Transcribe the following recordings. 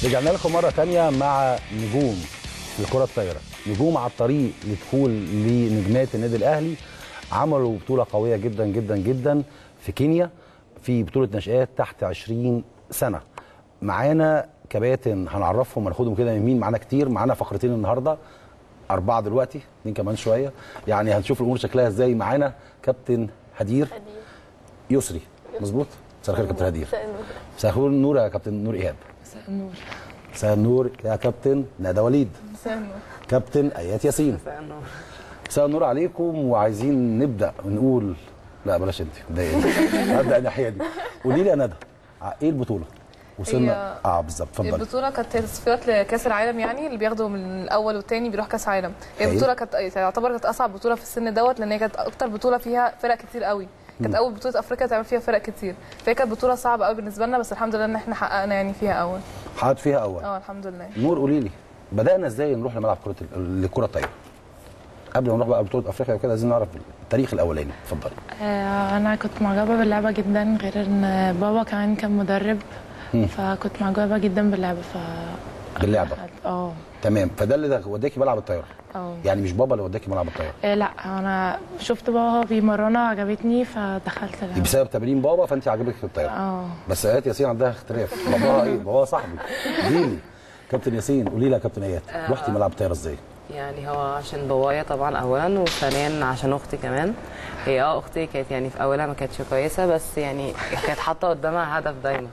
رجعنا لكم مرة تانية مع نجوم في الكرة الطايرة نجوم على الطريق لدخول لنجمات النادي الأهلي عملوا بطولة قوية جدا جدا جدا في كينيا في بطولة نشآت تحت 20 سنة معانا كباتن هنعرفهم هناخدهم كده من مين معانا كتير معانا فقرتين النهارده أربعة دلوقتي اتنين كمان شوية يعني هنشوف الأمور شكلها ازاي معانا كابتن هدير يسري مظبوط مساء الخير يا كابتن هدير مساء النور يا كابتن نور إيهاب مساء النور مساء النور يا كابتن ندى وليد مساء النور كابتن ايات ياسين مساء النور مساء النور عليكم وعايزين نبدا نقول لا بلاش انت مضايقني هبدا الناحيه دي قولي لي يا ندى ع- ايه البطوله وصلنا هي- اه بالظبط اتفضلي البطوله كانت تصفيات لكاس العالم يعني اللي بياخدوا من الاول والثاني بيروح كاس عالم هي أيوة. البطوله كانت تعتبر كانت اصعب بطوله في السن دوت لان هي كانت اكتر بطوله فيها فرق كتير قوي كانت اول بطوله افريقيا تعمل فيها فرق كتير فهي كانت بطوله صعبه قوي بالنسبه لنا بس الحمد لله ان احنا حققنا يعني فيها اول حاطط فيها اول اه الحمد لله نور قولي لي بدانا ازاي نروح لملعب كره ال- الكره الطايره قبل ما نروح بقى بطوله افريقيا وكده عايزين نعرف التاريخ الاولاني اتفضلي آه، انا كنت معجبه باللعبه جدا غير ان بابا كمان كان مدرب فكنت معجبه جدا باللعبه ف باللعبه اه تمام فده اللي ده وداكي ملعب الطايره اه يعني مش بابا اللي وداكي ملعب الطايره آه، لا انا شفت بابا هو بيمرنا عجبتني فدخلت اللعبه بسبب تمرين بابا فانت عجبك الطايره اه بس ايات ياسين عندها اختلاف باباها ايه باباها صاحبي جيلي كابتن ياسين قولي لي يا كابتن ايات رحتي ملعب الطايره ازاي يعني هو عشان بابايا طبعا اولا وثانيا عشان اختي كمان هي اه اختي كانت يعني في اولها ما كانتش كويسه بس يعني كانت حاطه قدامها هدف دايما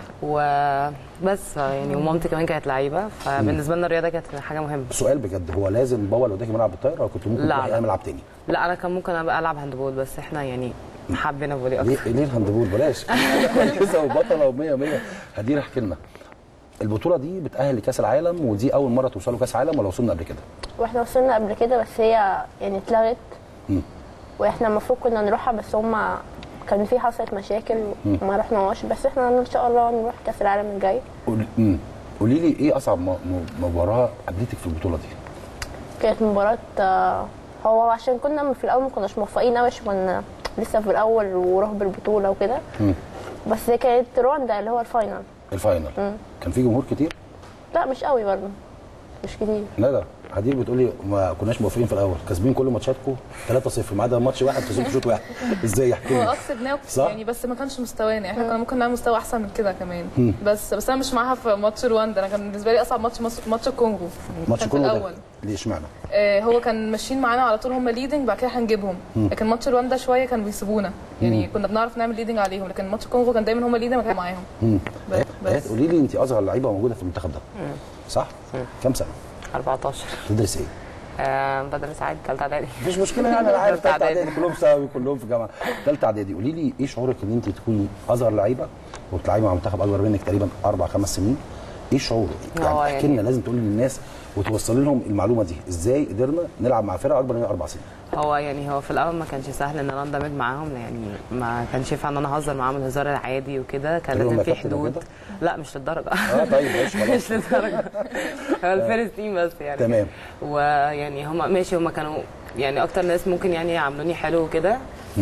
وبس يعني ومامتي كمان كانت لعيبه فبالنسبه لنا الرياضه كانت حاجه مهمه سؤال بجد هو لازم بابا اللي وداكي ملعب الطايره ولا كنت ممكن لا، تروحي لا. اي ملعب تاني لا انا كان ممكن ابقى العب هاندبول بس احنا يعني حبينا فولي ليه اكتر ليه الهاندبول بلاش كويسه وبطله و100 100 هدير احكي لنا البطوله دي بتاهل لكاس العالم ودي اول مره توصلوا كاس عالم ولا وصلنا قبل كده واحنا وصلنا قبل كده بس هي يعني اتلغت مم. واحنا المفروض كنا نروحها بس هما كان في حصلت مشاكل وما رحناش بس احنا ان شاء الله نروح كاس العالم الجاي قول- مم. قولي لي ايه اصعب م- م- مباراه قابلتك في البطوله دي كانت مباراة آه، هو عشان كنا في الاول ما كناش موفقين قوي عشان كنا لسه في الاول وروح بالبطولة وكده مم. بس كانت رواندا اللي هو الفاينل الفاينل كان في جمهور كتير لا مش قوي برضه مش كتير ندى هدير بتقولي ما كناش موافقين في الاول كاسبين كل ماتشاتكم 3-0 ما عدا ماتش واحد كسبتوا شوط واحد ازاي احكي هو لي اه كسبناه صح؟ يعني بس ما كانش مستوانا احنا كنا ممكن نعمل مستوى احسن من كده كمان بس بس انا مش معاها في ماتش رواندا انا كان بالنسبه لي اصعب ماتش مصر- ماتش الكونغو ماتش كان في كله ده الاول ليه اشمعنى آه، هو كان ماشيين معانا على طول هم ليدنج بعد كده هنجيبهم لكن ماتش رواندا شويه كانوا بيسيبونا يعني كنا بنعرف نعمل ليدنج عليهم لكن ماتش الكونغو كان دايما هم ليدنج كان معاهم مم. بس- ايات بس. قولي لي انت اصغر لعيبه موجوده في المنتخب ده صح كام سنه 14 تدرس ايه آه بدرس عادي ثالثه اعدادي مفيش مشكله يعني انا عارف تالتة ثالثه إعدادي. اعدادي كلهم سوا كلهم في جامعه ثالثه اعدادي قولي لي ايه شعورك ان انت تكوني اصغر لعيبه وتلعبي مع منتخب اكبر منك تقريبا اربع خمس سنين ايه شعورك؟ يعني هو احكي يعني- لنا لازم تقولي للناس وتوصلي لهم المعلومه دي ازاي قدرنا نلعب مع فرقه اكبر مننا اربع سنين هو يعني هو في الاول ما كانش سهل ان انا اندمج معاهم يعني ما كانش ينفع ان انا اهزر معاهم الهزار العادي وكده كان تقول لهم لازم يا في كابتن حدود وكده؟ لا مش للدرجه اه طيب ماشي خلاص مش للدرجه هو الفيرست تيم بس يعني تمام. ويعني هم ماشي هم كانوا يعني اكتر ناس ممكن يعني يعاملوني حلو وكده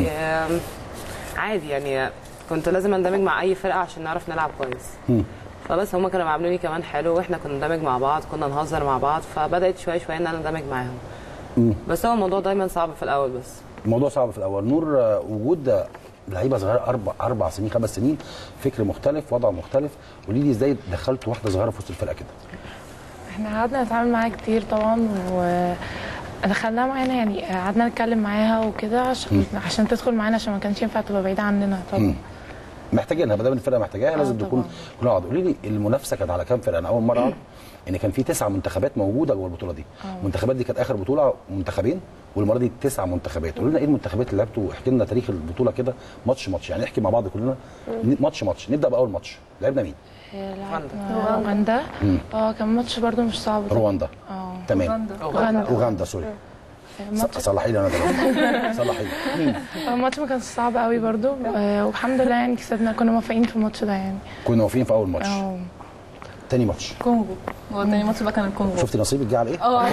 آم، عادي يعني كنت لازم اندمج مع اي فرقه عشان نعرف نلعب كويس مم. فبس هم كانوا بيعاملوني كمان حلو واحنا كنا ندمج مع بعض كنا نهزر مع بعض فبدات شويه شويه ان انا اندمج معاهم بس هو الموضوع دايما صعب في الاول بس الموضوع صعب في الاول نور آه، وجود آه، لعيبه صغيره اربع اربع سنين خمس سنين فكر مختلف وضع مختلف قولي لي ازاي دخلت واحده صغيره في وسط الفرقه كده احنا قعدنا نتعامل معاها كتير طبعا و دخلناها معانا يعني قعدنا نتكلم معاها وكده عشان عشان تدخل معانا عشان ما كانش ينفع تبقى بعيده عننا طبعا محتاجينها ما دام الفرقه محتاجاها لازم طبعاً. تكون كلنا قاعد قولي لي المنافسه كانت على كام فرقه انا اول مره اعرف ان كان في تسع منتخبات موجوده جوه البطوله دي المنتخبات دي كانت اخر بطوله منتخبين والمره دي تسع منتخبات قولوا لنا ايه المنتخبات اللي لعبتوا احكي لنا تاريخ البطوله كده ماتش ماتش يعني نحكي مع بعض كلنا ماتش ماتش نبدا باول ماتش لعبنا مين لعبنا رواندا اه كان ماتش برضو مش صعب رواندا اه تمام رواندا. اوغندا اوغندا سوري الماتش صلحي لي انا دلوقتي صلحي لي مين الماتش ما كانش صعب قوي برضو آه، والحمد لله يعني كسبنا كنا موافقين في الماتش ده يعني كنا واقفين في اول ماتش اه تاني ماتش كونغو هو تاني ماتش بقى كان الكونغو شفتي نصيبك جه على ايه؟ اه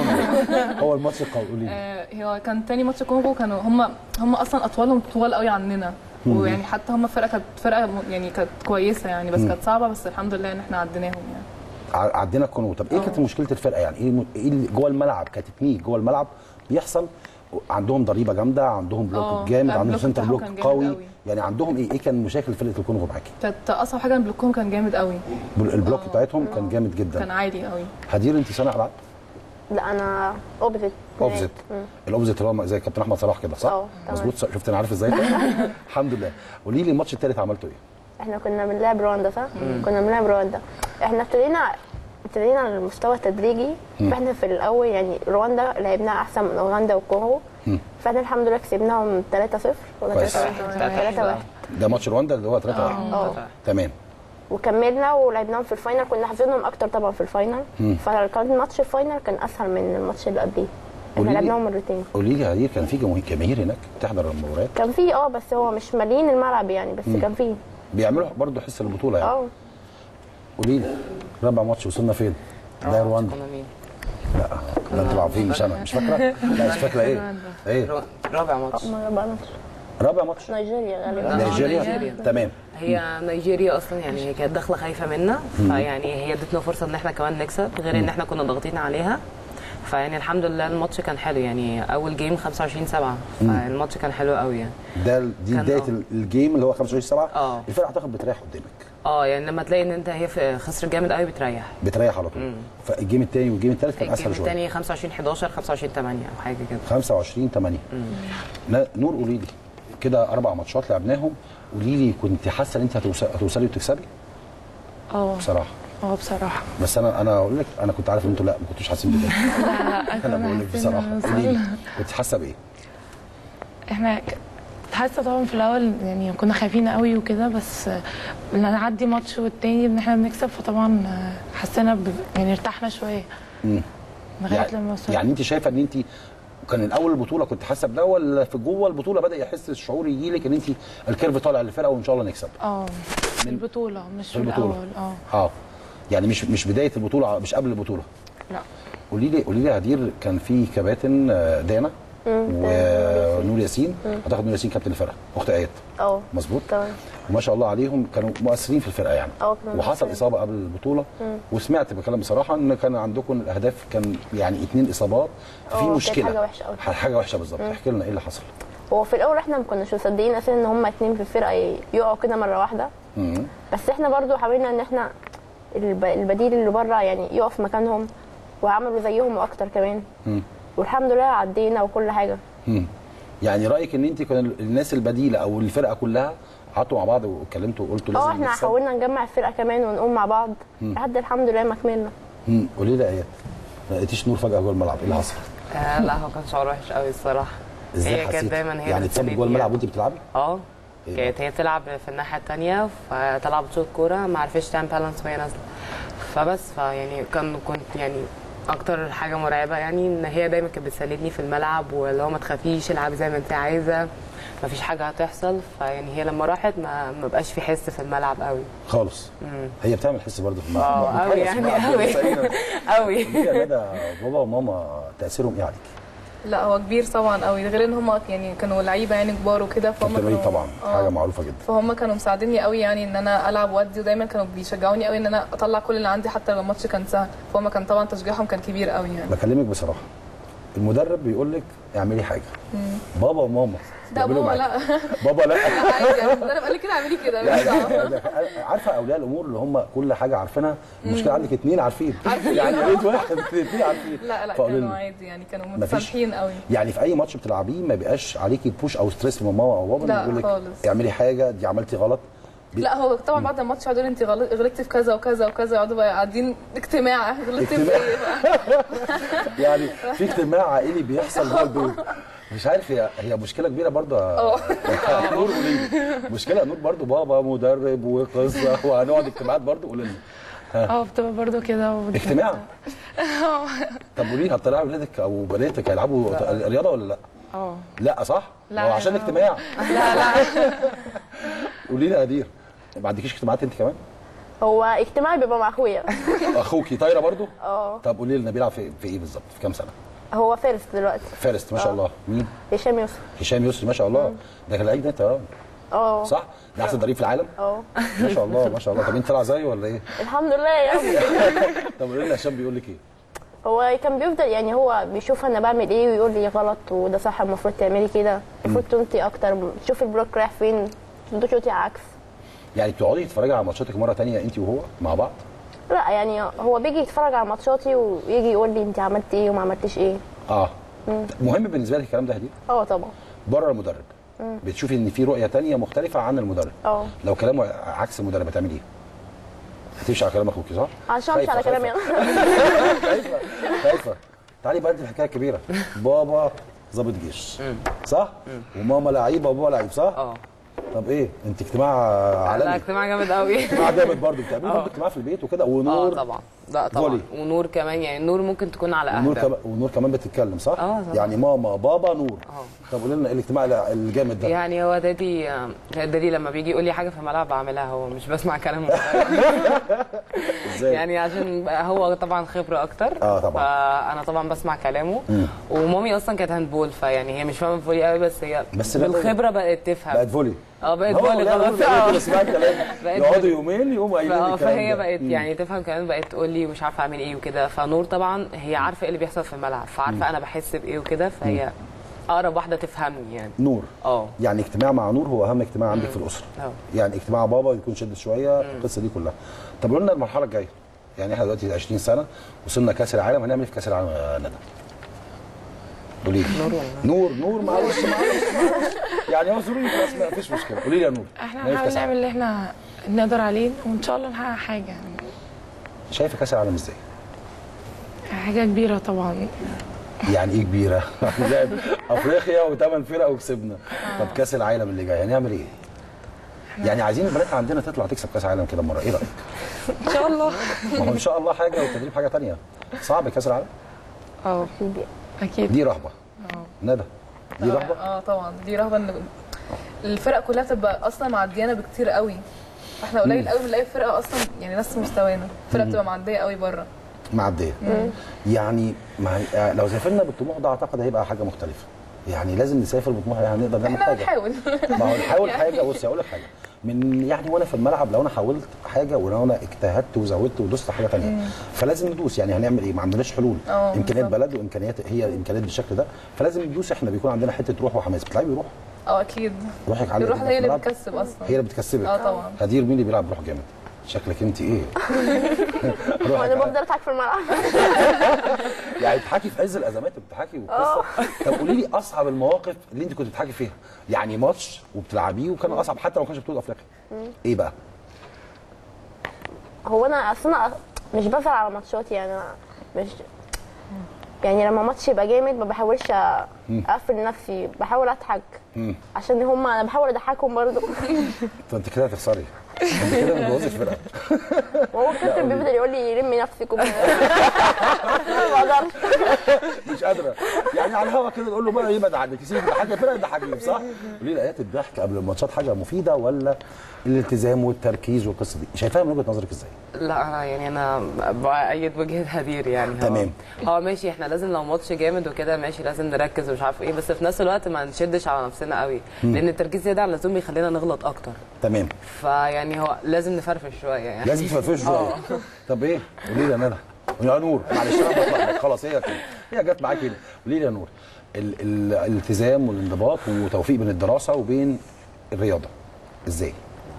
هو الماتش القوي قولي لي آه، هو كان تاني ماتش كونغو كانوا هم هم اصلا اطوالهم طوال قوي عننا ويعني حتى هم فرقه كانت فرقه م- يعني كانت كويسه يعني بس كانت صعبه بس الحمد لله ان احنا عديناهم يعني ع- عدينا الكونغو طب ايه كانت مشكله الفرقه يعني ايه م- ايه اللي جوه الملعب كتكنيك جوه الملعب بيحصل عندهم ضريبه جامده عندهم بلوك آه، جامد لا، عندهم البلوك سنتر بتاعهم بلوك كان جامد قوي قوي. يعني عندهم ايه ايه كان مشاكل فرقه الكونغو معاكي كانت اصعب حاجه ان بلوكهم كان جامد قوي بل- البلوك بتاعتهم كان جامد كان جدا عالي قوي هدير انت صانع العاب لا انا اوبزيت اوبزيت الاوبزيت اللي هو زي كابتن احمد صلاح كده صح؟ اه، تمام. مظبوط شفت انا عارف ازاي الحمد لله قولي لي الماتش الثالث عملتوا ايه؟ احنا كنا بنلعب رواندا صح؟ كنا بنلعب رواندا احنا ابتدينا ابتدينا على المستوى التدريجي فاحنا في الاول يعني رواندا لعبناها احسن من اوغندا والكونغو فاحنا الحمد لله كسبناهم 3-0 ولا كويس. 3-1 3-1 ده ماتش رواندا اللي هو 3 1 اه تمام وكملنا ولعبناهم في الفاينل كنا حافظينهم اكتر طبعا في الفاينل فكان ماتش الفاينل كان اسهل من الماتش اللي قبليه قولي احنا لي- لعبناهم مرتين قولي لي هدير كان في جماهير جماهير هناك بتحضر المباريات كان في اه بس هو مش مالين الملعب يعني بس كان في بيعملوا برضه حس البطوله يعني اه قولي لي رابع ماتش وصلنا فين؟ ده رواندا كنا مين؟ لا ده انتوا عارفين مش انا مش فاكره لا مش فاكره ايه ايه رو- رابع ماتش ما بقى ماتش رابع ماتش نيجيريا غالبا نيجيريا نيجيريا. تمام هي نيجيريا اصلا يعني هي كانت داخله خايفه منا فيعني هي ادتنا فرصه ان احنا كمان نكسب غير ان احنا كنا ضاغطين عليها فيعني الحمد لله الماتش كان حلو يعني اول جيم 25 7 فالماتش كان حلو قوي يعني ده ال- دي كان بدايه اه. ال- الجيم اللي هو 25 7 اه. الفرقه اعتقد بتريح قدامك اه يعني لما تلاقي ان انت هي في- خسر جامد قوي بتريح بتريح على طول فالجيم الثاني والجيم الثالث كان الجيم اسهل شويه الثاني 25 11 25 8 او حاجه كده 25 8 ن- نور قولي لي كده اربع ماتشات لعبناهم قولي لي كنت حاسه ان انت هتوص- هتوصلي وتكسبي اه بصراحه اه بصراحه بس انا انا اقول لك انا كنت عارف ان انتوا لا ما كنتوش حاسين بكده انا بقول لك بصراحه قولي لي كنت حاسه بايه؟ احنا ك- كنت حاسه طبعا في الاول يعني كنا خايفين قوي وكده بس آه، لما نعدي ماتش والتاني ان احنا بنكسب فطبعا آه، حسينا ب... يعني ارتحنا شويه مم. لغايه لما يعني, وصلنا يعني انت شايفه ان انت كان الاول البطوله كنت حاسه بده ولا في جوه البطوله بدا يحس الشعور يجي لك ان انت الكيرف طالع للفرقه وان شاء الله نكسب اه في البطوله مش في البطولة. الاول اه اه يعني مش مش بدايه البطوله مش قبل البطوله لا قولي لي قولي لي يا هدير كان في كباتن آه، دانا ونور ياسين اعتقد نور ياسين كابتن الفرقه اخت ايات اه مظبوط تمام وما شاء الله عليهم كانوا مؤثرين في الفرقه يعني اه كانوا وحصل مؤثرين. اصابه قبل البطوله وسمعت بكلام بصراحه ان كان عندكم الاهداف كان يعني اثنين اصابات في اه، كانت مشكله حاجة وحشة أوي. حاجه وحشه بالظبط احكي لنا ايه اللي حصل هو في الاول احنا ما كناش مصدقين اساسا ان هما اتنين في الفرقه ي- يقعوا كده مره واحده مم. بس احنا برضو حاولنا ان احنا الب- البديل اللي بره يعني يقف مكانهم وعملوا زيهم واكتر كمان مم. والحمد لله عدينا وكل حاجه مم. يعني رايك ان انت كان الناس البديله او الفرقه كلها قعدتوا مع بعض واتكلمتوا وقلتوا اه لازم احنا نكسب حاولنا نجمع الفرقه كمان ونقوم مع بعض لحد الحمد لله ما كملنا مم. قولي لي يا ايات ما لقيتيش نور فجاه جوه الملعب ايه اللي حصل؟ آه لا هو كان شعور وحش قوي الصراحه ازاي هي كانت حسيتي؟ دايما هي يعني بتساندني. اتثبت جوه الملعب وانت بتلعبي؟ اه إيه كانت هي بتلعب في الناحيه الثانيه فطلع بتشوط كوره ما عرفتش تعمل بالانس وهي نازله فبس فيعني كان كنت يعني اكتر حاجه مرعبه يعني ان هي دايما كانت بتساندني في الملعب واللي هو ما تخافيش العبي زي ما انت عايزه ما فيش حاجه هتحصل فيعني هي لما راحت ما ما بقاش في حس في الملعب قوي خالص هي بتعمل حس برضه في الملعب اه قوي حاجة يعني اسمها قوي سعيدة. قوي قولي يا ندى بابا وماما تاثيرهم ايه عليك؟ لا هو كبير طبعا قوي ده غير ان هم يعني كانوا لعيبه يعني كبار وكده فهم كابتن وليد كانوا طبعا آه. حاجه معروفه جدا فهم كانوا مساعديني قوي يعني ان انا العب وادي ودايما كانوا بيشجعوني قوي ان انا اطلع كل اللي عندي حتى لو الماتش كان سهل فهم كان طبعا تشجيعهم كان كبير قوي يعني بكلمك بصراحه المدرب بيقول لك اعملي حاجه بابا وماما لا بيعملوا بابا معاكي. لا بابا لا عادي يعني المدرب قال لي كده اعملي كده مش يعني دعوة. ده- عارفه اولياء الامور اللي هم كل حاجه عارفينها المشكله عندك اثنين عارفين يعني يا ريت واحد اثنين عارفين لا لا فقولي كانوا لنا. عادي يعني كانوا مفيش. متسامحين قوي يعني في اي ماتش بتلعبيه ما بيبقاش عليكي بوش او ستريس من ماما او بابا لا يقول لك خالص. اعملي حاجه دي عملتي غلط بي- لا هو طبعا بعد الماتش يقعدوا يقولوا انت غلط- غلطتي في كذا وكذا وكذا يقعدوا بقى قاعدين اجتماع غلطتي في اجتماع. ايه بقى يعني في اجتماع عائلي بيحصل جوه البيت مش عارف هي هي مشكله كبيره برضه يا- يا نور قولي لي مشكله يا نور برضه بابا مدرب وقصه وهنقعد اجتماعات برضه قولي لنا اه بتبقى برضو كده و- اجتماع طب قولي لي هتطلعي ولادك او بناتك هيلعبوا رياضه ولا لا؟ اه لا صح؟ لا، ما هو عشان لا. اجتماع لا لا قولي لي يا هدير ما عندكيش اجتماعات انت كمان؟ هو اجتماعي بيبقى مع اخويا اخوكي طايره برضه؟ اه طب قولي لنا بيلعب في, في ايه بالظبط؟ في كام سنه؟ هو فارس دلوقتي فارست ما شاء الله مين؟ هشام يوسف هشام يسري ما شاء الله ده كان لعيب ده طيران اه صح ده احسن تدريب في العالم اه ما شاء الله ما شاء الله طب انت طلع زيه ولا ايه الحمد لله يعني طب قولي لنا هشام بيقول لك ايه هو كان بيفضل يعني هو بيشوف انا بعمل ايه ويقول لي غلط وده صح المفروض تعملي كده المفروض تنطي اكتر تشوفي البلوك رايح فين تشوطي عكس يعني بتقعدي تتفرجي على ماتشاتك مره تانية انت وهو مع بعض لا يعني هو بيجي يتفرج على ماتشاتي ويجي يقول لي انت عملت ايه وما عملتش ايه اه مهم بالنسبه لك الكلام ده هدي اه طبعا بره المدرب بتشوفي ان في رؤيه تانية مختلفه عن المدرب اه لو كلامه عكس المدرب هتعملي ايه هتمشي على كلام اخوكي صح عشان امشي خايفة- على خايفة. كلامي انا خايفه خايفه تعالي بقى انت الحكايه الكبيره بابا ضابط جيش صح وماما لعيبه وبابا لعيب صح اه طب ايه انت اجتماع لا عالمي اجتماع جامد قوي اجتماع جامد برضه بتعملوا برضه اجتماع في البيت وكده اه ونور طبعا لا طبعا فولي. ونور كمان يعني نور ممكن تكون على ونور اهدى كمان ونور كمان بتتكلم صح؟ اه طبعا. يعني ماما بابا نور اه. طب قولي لنا ايه الاجتماع الجامد ده يعني هو دادي دادي لما بيجي يقول لي حاجه في الملعب بعملها هو مش بسمع كلامه ازاي؟ يعني عشان هو طبعا خبره اكتر اه طبعا. فانا طبعا بسمع كلامه ومامي اصلا كانت هاندبول فيعني هي مش فاهمه فولي قوي بس هي بس بقى- بالخبره بقت تفهم بقت فولي اه بقت هو فولي لا، خلاص فولي، اه. بقت اسمها الكلام بقت يقعدوا فولي. يومين يقوموا قايلين فاه الكلام فهي ده. بقت مم. يعني تفهم كمان بقت تقول لي مش عارفه اعمل ايه وكده فنور طبعا هي عارفه ايه اللي بيحصل في الملعب فعارفه انا بحس بايه وكده فهي اقرب واحده تفهمني يعني نور اه يعني اجتماع مع نور هو اهم اجتماع عندك في الاسره اه. يعني اجتماع بابا يكون شد شويه القصه دي كلها طب قولوا لنا المرحله الجايه يعني احنا دلوقتي 20 سنه وصلنا كاس العالم هنعمل ايه في كاس العالم يا ندى؟ قولي لي نور نور نور معلش معلش معلش. يعني اعذروا لي في الاسماء مفيش مشكله قولي لي يا نور احنا نعمل هنحاول كأس نعمل العالم. اللي احنا نقدر عليه وان شاء الله نحقق حاجه يعني شايفه كاس العالم ازاي؟ حاجه كبيره طبعا يعني ايه كبيره؟ لعب افريقيا وثمان فرق وكسبنا طب كاس العالم اللي جاي هنعمل ايه؟ يعني عايزين البنات عندنا تطلع تكسب كاس العالم كده مره ايه رايك؟ ان شاء الله ما هو ان شاء الله حاجه والتدريب حاجه تانية صعب كاس العالم اه اكيد دي رهبه ندى دي رهبه اه طبعا دي رهبه ان الفرق كلها تبقى اصلا معديانا بكتير قوي احنا قليل قوي بنلاقي فرقه اصلا يعني نفس مستوانا فرقه بتبقى معديه قوي بره معديه يعني مع آه، لو سافرنا بالطموح ده اعتقد هيبقى حاجه مختلفه يعني لازم نسافر بطموح يعني هنقدر نعمل احنا حاجه بنحاول ما هو نحاول يعني. حاجه بصي اقول لك حاجه من يعني وانا في الملعب لو انا حاولت حاجه ولو انا اجتهدت وزودت ودوست حاجه ثانيه فلازم ندوس يعني هنعمل ايه ما عندناش حلول اه، امكانيات بالظبط. بلد وامكانيات هي امكانيات بالشكل ده فلازم ندوس احنا بيكون عندنا حته روح وحماس بتلعبي روح اه اكيد روحك عاليه الروح جدا هي في اللي الملعب. بتكسب اصلا هي اللي بتكسبك اه طبعا هدير مين اللي بيلعب روح جامد شكلك انت ايه روحك وانا عالية. بفضل اضحك في الملعب يعني بتحكي في عز الازمات بتحكي والقصه طب قولي لي اصعب المواقف اللي انت كنت بتحكي فيها يعني ماتش وبتلعبيه وكان اصعب حتى لو ما كانش بطوله افريقيا ايه بقى هو انا اصلا مش بزعل على ماتشاتي يعني انا مش يعني لما ماتش يبقى جامد ما بحاولش اقفل نفسي بحاول اضحك مم. عشان هم انا بحاول اضحكهم برضه فانت كده هتخسري انت كده بتبوظي الفرقه وهو الكابتن بيفضل يقول لي لمي نفسك وما ما بقدرش مش قادره يعني على الهوا كده تقول له بقى يبعد عنك يسيبك يضحك الفرقه يضحكك صح؟ قولي لي ايات الضحك قبل الماتشات حاجه مفيده ولا الالتزام والتركيز والقصه دي شايفاها من وجهه نظرك ازاي؟ لا انا يعني انا بايد وجهه هدير يعني هو- تمام. هو ماشي احنا لازم لو ماتش جامد وكده ماشي لازم نركز ومش عارف ايه بس في نفس الوقت ما نشدش على نفسنا قوي لان التركيز زياده عن اللزوم بيخلينا نغلط اكتر تمام فيعني هو لازم نفرفش شويه يعني لازم تفرفش شويه طب ايه؟ قولي لي يا ندى يا نور معلش انا بتلخبط خلاص هي كده هي جت معاك كده قولي لي يا نور ال- ال- الالتزام والانضباط وتوفيق بين الدراسه وبين الرياضه ازاي؟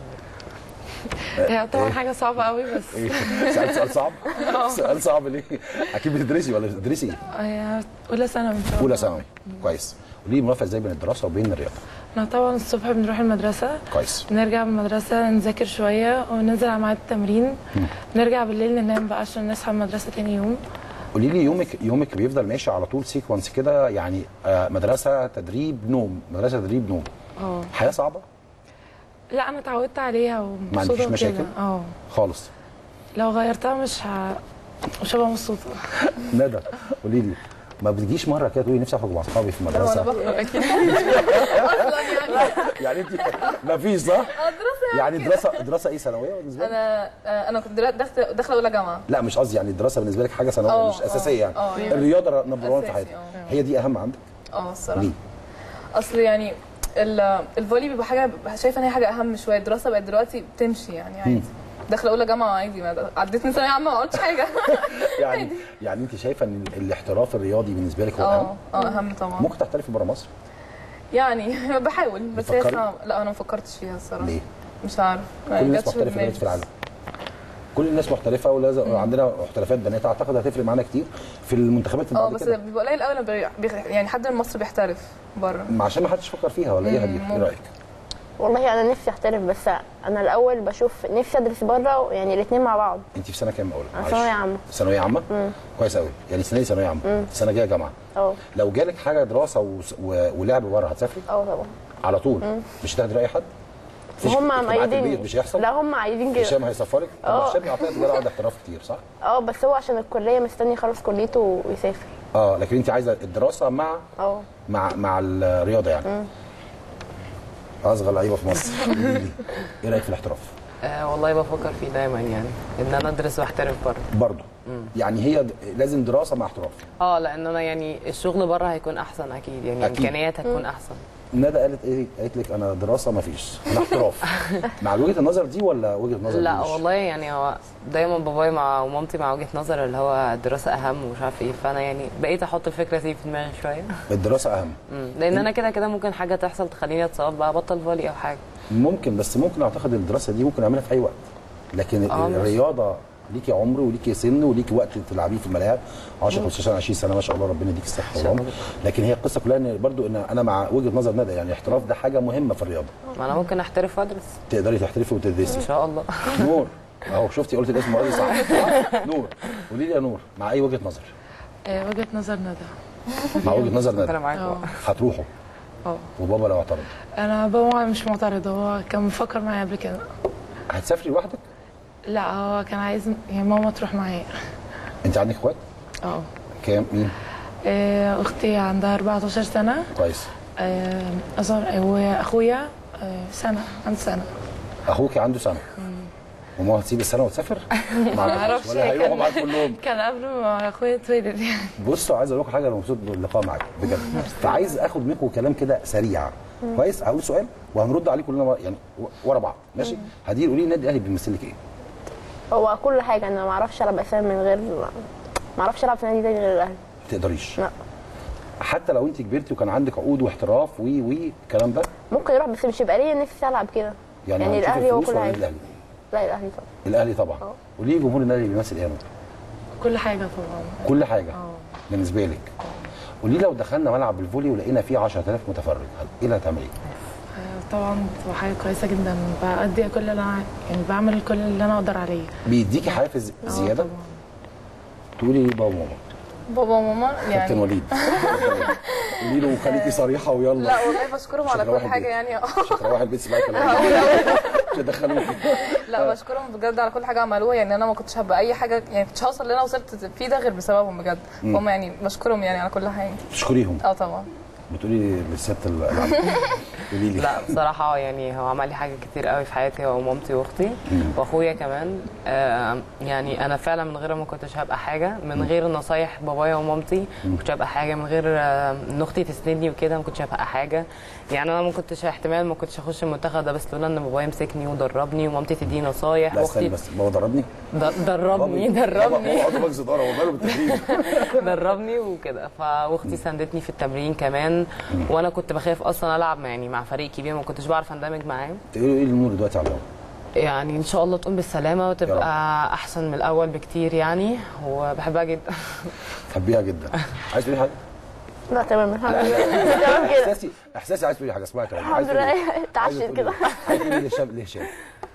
هي طبعا حاجه صعبه قوي بس ايه سألت سؤال صعب؟ سؤال صعب ليه؟ اكيد بتدرسي ولا بتدرسي ايه؟ هي اولى ثانوي ان شاء الله اولى ثانوي كويس قولي لي موافقه ازاي بين الدراسه وبين الرياضه؟ احنا طبعا الصبح بنروح المدرسه كويس نرجع من المدرسة نذاكر شوية وننزل على ميعاد التمرين نرجع بالليل ننام بقى عشان نصحى من المدرسة تاني يوم قولي لي يومك يومك بيفضل ماشي على طول سيكونس كده يعني آه، مدرسه تدريب نوم مدرسه تدريب نوم اه حياه صعبه لا انا اتعودت عليها عندكيش ومبسوطة وكده. مشاكل؟ اه خالص لو غيرتها مش ه... مش هبقى مبسوطة ندى قولي لي ما بتجيش مره كده تقولي نفسي اخرج مع اصحابي في وانا المدرسه بخرج اكيد اصلا يعني يعني انت ما فيش صح؟ اه دراسه يعني دراسه دراسه ايه ثانويه بالنسبه لك؟ انا آه، انا كنت دلوقتي داخله داخله اولى جامعه لا مش قصدي يعني الدراسه بالنسبه لك حاجه ثانويه اه، مش اساسيه يعني اه، يعني الرياضه نمبر 1 في أساسي، حياتك اه. هي دي اهم عندك اه الصراحه ليه؟ اصل يعني ال- الفولي بيبقى حاجه ببقى شايفه ان هي حاجه اهم شويه الدراسه بقت دلوقتي بتمشي يعني عادي داخله اولى جامعه عادي ما عديت من ثانويه عامه ما قلتش حاجه يعني يعني انت شايفه ان الاحتراف الرياضي بالنسبه لك هو اه اهم اه اهم طبعا ممكن تحترفي بره مصر يعني بحاول بس هي بتفكري؟ صعبة. لا انا ما فكرتش فيها الصراحه ليه؟ مش عارف كل الناس محترفه دلوقتي في العالم كل الناس محترفه ولازم عندنا محترفات بنات اعتقد هتفرق معانا كتير في المنتخبات اللي اه بعد بس كده بيبقى قليل قوي لما بي- بيخ- يعني حد من مصر بيحترف بره ما عشان ما حدش فكر فيها ولا ايه يا هدير ايه رايك؟ والله انا نفسي احترف بس انا الاول بشوف نفسي ادرس بره يعني الاثنين مع بعض انت في سنه كام اول؟ أنا معلش. ثانوية عامة. ثانويه عامه؟ كويس قوي يعني السنه دي ثانويه عامه السنه الجايه جامعه اه لو جالك حاجه دراسه و... و... ولعب بره هتسافري اه طبعا على طول مش هتاخدي راي حد؟ مفيش هم اجتماعات البيت مأيدين مش هيحصل؟ لا هم عايزين كده هشام هيسفرك؟ طب اه. هشام اعتقد جاله عقد احتراف كتير صح؟ اه بس هو عشان الكليه مستني يخلص كليته ويسافر اه لكن انت عايزه الدراسه مع اه مع مع الرياضه يعني اصغر لعيبه في مصر قولي لي، ايه رايك في الاحتراف؟ آه والله بفكر فيه دايما يعني ان انا ادرس واحترف بره برضه يعني هي د- لازم دراسه مع احتراف اه لان انا يعني الشغل بره هيكون احسن اكيد يعني أكيد. امكانيات هتكون احسن ندى قالت ايه؟ قالت لك انا دراسه ما فيش انا احتراف مع وجهه النظر دي ولا وجهه نظر لا دي مش؟ والله يعني هو دايما بابايا مع ومامتي مع وجهه نظر اللي هو الدراسه اهم ومش عارف ايه فانا يعني بقيت احط الفكره دي في دماغي شويه الدراسه اهم مم. لان انا كده كده ممكن حاجه تحصل تخليني اتصاب بقى بطل فولي او حاجه ممكن بس ممكن اعتقد الدراسه دي ممكن اعملها في اي وقت لكن آه، ماشي. الرياضه ليكي عمر وليكي سن وليكي وقت تلعبيه في الملاعب 10 15 20 سنه ما شاء الله ربنا يديك الصحه والعمر لكن هي القصه كلها ان برضو ان انا مع وجهه نظر ندى يعني الاحتراف ده حاجه مهمه في الرياضه ما انا ممكن احترف وادرس تقدري تحترفي وتدرسي ان شاء الله نور اهو شفتي قلت الاسم المره دي صح صح؟ نور قولي لي يا نور مع اي وجهه نظر آه، وجهه نظر ندى مع وجهه نظر انا ندى معاك اه هتروحوا اه وبابا لو اعترض انا بابا مش معترض هو كان مفكر معايا قبل كده هتسافري لوحدك لا هو كان عايز يعني ماما تروح معايا انت عندك اخوات اه كام مين آه، اختي عندها 14 سنه كويس آه، اصغر واخويا آه، سنه عند سنه اخوك عنده سنه وما هتسيب السنه وتسافر ما معرفش، ولا هيروحوا كان- معاك كلهم كان قبل ما اخويا اتولد يعني بصوا عايز اقول لكم حاجه انا مبسوط باللقاء معاك بجد فعايز اخد منكم كلام كده سريع كويس هقول سؤال وهنرد عليه كلنا ورا- يعني ورا بعض ماشي هدير قولي لي النادي الاهلي بيمثل لك ايه هو كل حاجه انا ما اعرفش العب اساسا من غير ما اعرفش العب في نادي تاني غير الاهلي ما تقدريش لا حتى لو انت كبرتي وكان عندك عقود واحتراف وي وي الكلام ده ممكن يروح بس مش يبقى ليا نفسي العب كده يعني, يعني هنشوف الاهلي هو الفلوس كل ولا حاجه الاهلي لا الاهلي طبعا الاهلي طبعا اه. قولي لي جمهور النادي بيمثل ايه يا نور؟ كل حاجه طبعا كل حاجه اه بالنسبه لك قولي لي لو دخلنا ملعب الفولي ولقينا فيه 10000 متفرج ايه اللي هتعملي؟ آه، طبعا بتبقى حاجه كويسه جدا بأدي كل اللي انا يعني بعمل كل اللي انا اقدر عليه بيديكي حافز آه، زياده طبعا تقولي ليه بابا وماما بابا وماما كابتن يعني وليد قولي له وخليكي صريحه ويلا لا والله بشكرهم على شكرا كل واحد حاجه بيه. يعني اه مش هتروحي البيت سباعي مش هتدخلوكي لا بشكرهم بجد على كل حاجه عملوها يعني انا ما كنتش هبقى اي حاجه يعني كنتش هوصل اللي انا وصلت فيه ده غير بسببهم بجد هم يعني بشكرهم يعني على كل حاجه تشكريهم اه طبعا بتقولي للست العم قولي لي لا بصراحة يعني هو عمل لي حاجات كتير قوي في حياتي هو ومامتي واختي واخويا كمان آه يعني انا فعلا من غيرهم ما كنتش هبقى حاجة من غير نصايح بابايا ومامتي ما كنتش هبقى حاجة من غير آه، ان اختي تسندني وكده ما كنتش هبقى حاجة يعني انا ما كنتش احتمال ما كنتش اخش المنتخب ده بس لولا ان بابايا مسكني ودربني ومامتي تديني نصايح لا استني واختي بس بابا دربني د- دربني بابا- دربني بابا عضو مجلس اداره هو ماله بالتدريب دربني وكده فاختي ساندتني في التمرين كمان وانا كنت بخاف اصلا العب يعني مع فريق كبير ما كنتش بعرف اندمج معاه تقولي ايه للنور دلوقتي على الأرض؟ يعني ان شاء الله تقوم بالسلامه وتبقى احسن من الاول بكتير يعني وبحبها جدا تحبيها جدا عايز تقولي حاجه؟ لا تمام الحمد لله تمام كده احساسي احساسي عايز تقولي حاجه اسمعي كلام الحمد لله اتعشت كده عايز تقولي لهشام ليه هشام؟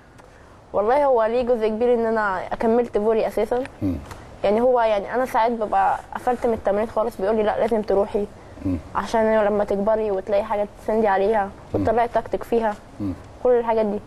والله هو ليه جزء كبير ان انا كملت فولي اساسا مم. يعني هو يعني انا ساعات ببقى قفلت من التمرين خالص بيقول لي لا لازم تروحي عشان لما تكبري وتلاقي حاجه تسندي عليها وتطلعي طاقتك فيها كل الحاجات دي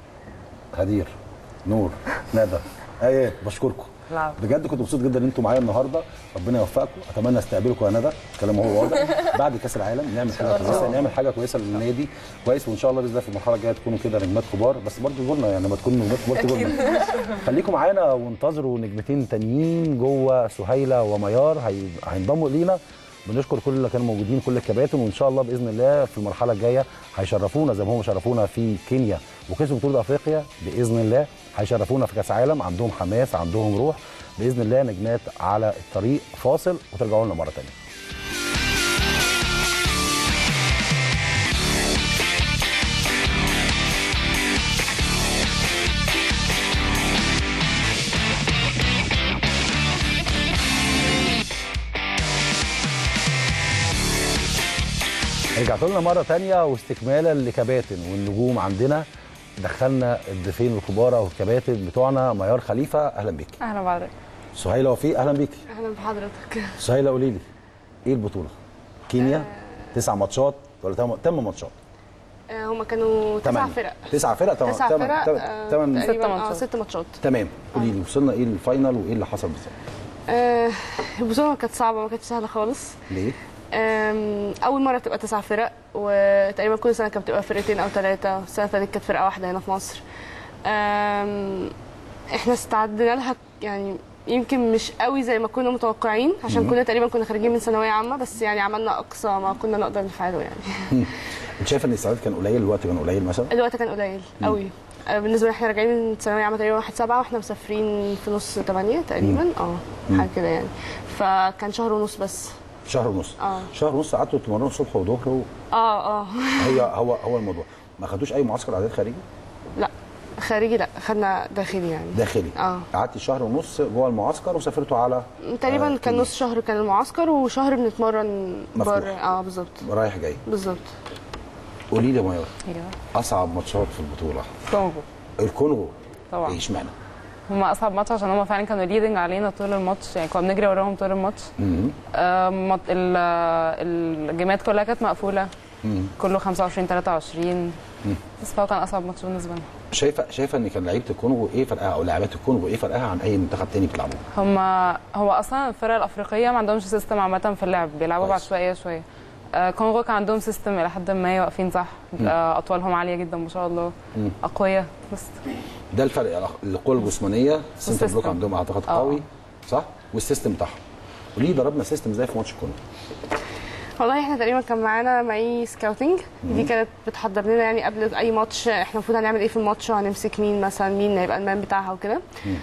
هدير نور ندى ايات بشكركم لا. بجد كنت مبسوط جدا ان انتم معايا النهارده ربنا يوفقكم اتمنى استقبلكم يا ندى الكلام هو واضح بعد كاس العالم نعمل حاجه كويسه نعمل حاجه كويسه للنادي كويس وان شاء الله باذن الله في المرحله الجايه تكونوا كده نجمات كبار بس برضه تقولنا يعني لما تكونوا نجمات كبار تقولنا خليكم معانا وانتظروا نجمتين تانيين جوه سهيله وميار هي- هينضموا لينا بنشكر كل اللي كانوا موجودين كل الكباتن وان شاء الله باذن الله في المرحله الجايه هيشرفونا زي ما هم شرفونا في كينيا وكسبوا بطوله افريقيا باذن الله هيشرفونا في كاس عالم عندهم حماس عندهم روح باذن الله نجمات على الطريق فاصل وترجعوا لنا مره ثانيه رجعت لنا مره تانية واستكمالا لكباتن والنجوم عندنا دخلنا الضيفين الكبار والكباتن بتوعنا ميار خليفه اهلا بيك اهلا بحضرتك سهيله وفيق اهلا بيك اهلا بحضرتك سهيله قولي لي ايه البطوله كينيا تسع ماتشات ولا تم تم ماتشات آه، هما كانوا تسع تمانية. فرق تسع فرق تمام تسع تمام فرق تمام آه، تمام تقريباً، ست اه ماتشات. ست ماتشات تمام قولي لي وصلنا ايه الفاينل وايه اللي حصل بالظبط آه، البطوله كانت صعبه ما كانتش سهله خالص ليه آم، اول مره تبقى تسع فرق وتقريبا كل سنه كانت بتبقى فرقتين او ثلاثه السنه اللي فاتت كانت فرقه واحده هنا في مصر آم، احنا استعدنا لها يعني يمكن مش قوي زي ما كنا متوقعين عشان كنا تقريبا كنا خارجين من ثانويه عامه بس يعني عملنا اقصى ما كنا نقدر نفعله يعني انت شايف ان الاستعداد كان قليل الوقت كان قليل مثلا الوقت كان قليل قوي آه، بالنسبه لنا احنا راجعين من ثانويه عامه تقريبا 1 7 واحنا مسافرين في نص 8 تقريبا اه حاجه كده يعني فكان شهر ونص بس شهر ونص آه. شهر ونص قعدتوا تتمرنوا الصبح وظهر و... اه اه هي هو هو الموضوع ما خدوش اي معسكر اعداد خارجي لا خارجي لا خدنا داخلي يعني داخلي اه قعدتي شهر ونص جوه المعسكر وسافرتوا على تقريبا آه، كان كينيا. نص شهر كان المعسكر وشهر بنتمرن مفتوح. بره اه بالظبط رايح جاي بالظبط قولي لي يا ميار ايوه اصعب ماتشات في البطوله كونغو الكونغو طبعا ايه اشمعنى؟ هما اصعب ماتش عشان هما فعلا كانوا ليدنج علينا طول الماتش يعني كنا بنجري وراهم طول الماتش مم. آه، مط- ال- الجيمات كلها كانت مقفوله مم. كله 25 23 بس فهو كان اصعب ماتش بالنسبه لنا شايفه شايفه ان كان لعيبه الكونغو ايه فرقها او لاعبات الكونغو ايه فرقها عن اي منتخب تاني بتلعبوه؟ هما هو اصلا الفرق الافريقيه ما عندهمش سيستم عامه في اللعب بيلعبوا كويس. بعشوائيه شويه آه، كونغو كان عندهم سيستم الى حد ما واقفين صح آه، اطوالهم عاليه جدا ما شاء الله مم. اقوياء بس ده الفرق القوه الجسمانيه سنتر والسيستم. بلوك عندهم اعتقد آه. قوي صح؟ والسيستم بتاعهم قولي لي ضربنا سيستم ازاي في ماتش الكونغو؟ والله احنا تقريبا كان معانا معي سكاوتنج دي كانت بتحضر لنا يعني قبل اي ماتش احنا المفروض هنعمل ايه في الماتش وهنمسك مين مثلا مين هيبقى المان بتاعها وكده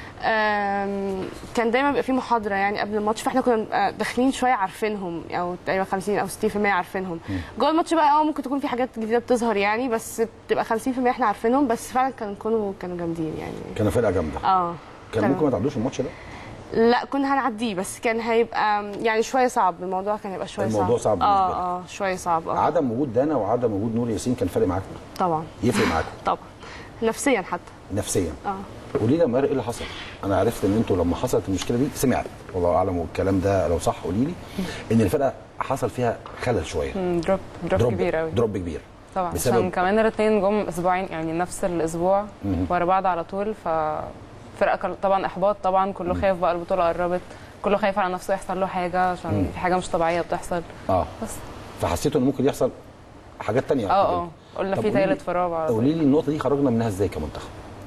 آم، كان دايما بيبقى في محاضره يعني قبل الماتش فاحنا كنا بنبقى داخلين شويه عارفينهم او تقريبا 50 او 60% عارفينهم جوه الماتش بقى اه ممكن تكون في حاجات جديده بتظهر يعني بس بتبقى 50% احنا عارفينهم بس فعلا كانوا كانوا كانوا جامدين يعني كانوا فرقه جامده اه كان كانوا- ممكن ما تعدوش الماتش ده؟ لا كنا هنعديه بس كان هيبقى يعني شويه صعب الموضوع كان هيبقى شويه الموضوع صعب بالنسبة لك. اه اه شويه صعب اه عدم وجود دانا وعدم وجود نور ياسين كان فارق معاكم؟ طبعا يفرق معاكم طبعا نفسيا حتى نفسيا اه قولي لي يا ماهر ايه اللي حصل؟ انا عرفت ان انتوا لما حصلت المشكله دي سمعت والله اعلم والكلام ده لو صح قولي لي ان الفرقه حصل فيها خلل شويه مم، دروب دروب, كبير قوي دروب كبير طبعا بسبب- عشان كمان الاثنين جم اسبوعين يعني نفس الاسبوع ورا بعض على طول ففرقه كان طبعا احباط طبعا كله خايف بقى البطوله قربت كله خايف على نفسه يحصل له حاجه عشان في حاجه مش طبيعيه بتحصل اه بس فحسيتوا ان ممكن يحصل حاجات تانية اه اه قلنا طب في قولي لي- تالت في رابع على طول. قولي لي النقطه دي خرجنا منها ازاي كمنتخب؟